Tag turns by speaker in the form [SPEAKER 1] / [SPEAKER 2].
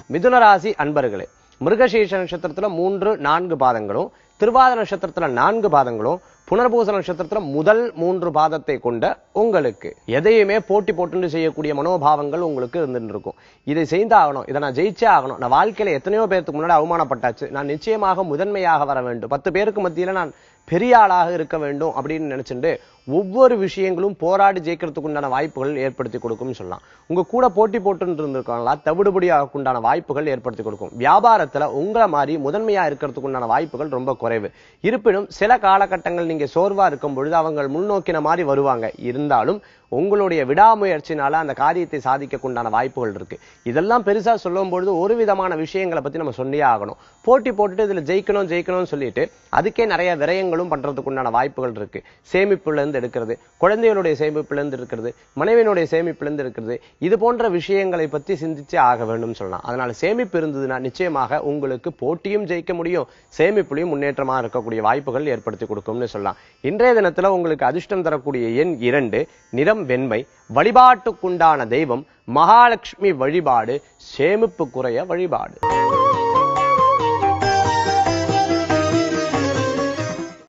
[SPEAKER 1] மிதுன ராசி அன்பர்களே மிருகசீர்ஷ நட்சத்திரத்துல மூன்று நான்கு பாதங்களும் திருவாத நட்சத்திரத்துல நான்கு பாதங்களும் புனர்பூச நட்சத்திரத்துல முதல் மூன்று பாதத்தை கொண்ட உங்களுக்கு எதையுமே போட்டி போட்டு செய்யக்கூடிய மனோபாவங்கள் உங்களுக்கு இருந்துட்டு இருக்கும் இதை செய்தாகணும் இதை நான் ஜெயிச்சே ஆகணும் நான் வாழ்க்கையில எத்தனையோ பேருக்கு முன்னாடி அவமானப்பட்டாச்சு நான் நிச்சயமாக முதன்மையாக வர வேண்டும் பத்து பேருக்கு மத்தியில நான் பெரிய ஆளாக இருக்க வேண்டும் அப்படின்னு நினைச்சுட்டு ஒவ்வொரு விஷயங்களும் போராடி ஜெயிக்கிறதுக்கு உண்டான வாய்ப்புகள் ஏற்படுத்தி கொடுக்கும்னு சொல்லலாம் உங்க கூட போட்டி போட்டு இருந்திருக்காங்களா தவிடுபடியாக உண்டான வாய்ப்புகள் ஏற்படுத்தி கொடுக்கும் வியாபாரத்துல உங்களை மாதிரி முதன்மையா இருக்கிறதுக்கு உண்டான வாய்ப்புகள் ரொம்ப குறைவு இருப்பினும் சில காலகட்டங்கள் நீங்க சோர்வா இருக்கும் பொழுது அவங்க முன்னோக்கின மாதிரி வருவாங்க இருந்தாலும் உங்களுடைய விடாமுயற்சினால அந்த காரியத்தை சாதிக்க உண்டான வாய்ப்புகள் இருக்கு இதெல்லாம் பெருசா சொல்லும் பொழுது ஒரு விதமான விஷயங்களை பத்தி நம்ம சொல்லியே ஆகணும் போட்டி போட்டுட்டு இதுல ஜெயிக்கணும் ஜெயிக்கணும்னு சொல்லிட்டு அதுக்கே நிறைய விரயங்களும் பண்றதுக்கு உண்டான வாய்ப்புகள் இருக்கு சேமிப்புல இருந்து எடுக்கிறது குழந்தைகளுடைய சேமிப்புல இருந்து இருக்கிறது மனைவியினுடைய சேமிப்புல இருந்து இருக்கிறது இது போன்ற விஷயங்களை பத்தி சிந்திச்சே ஆக வேண்டும் சொல்லலாம் அதனால சேமிப்பு இருந்ததுன்னா நிச்சயமாக உங்களுக்கு போட்டியும் ஜெயிக்க முடியும் சேமிப்புலையும் முன்னேற்றமா இருக்கக்கூடிய வாய்ப்புகள் ஏற்படுத்தி கொடுக்கும்னு சொல்லலாம் இன்றைய தினத்துல உங்களுக்கு அதிர்ஷ்டம் தரக்கூடிய எண் இரண்டு நிறம் வெண்மை வழிபாட்டுக்குண்டான தெய்வம் மகாலட்சுமி வழிபாடு சேமிப்பு குறைய வழிபாடு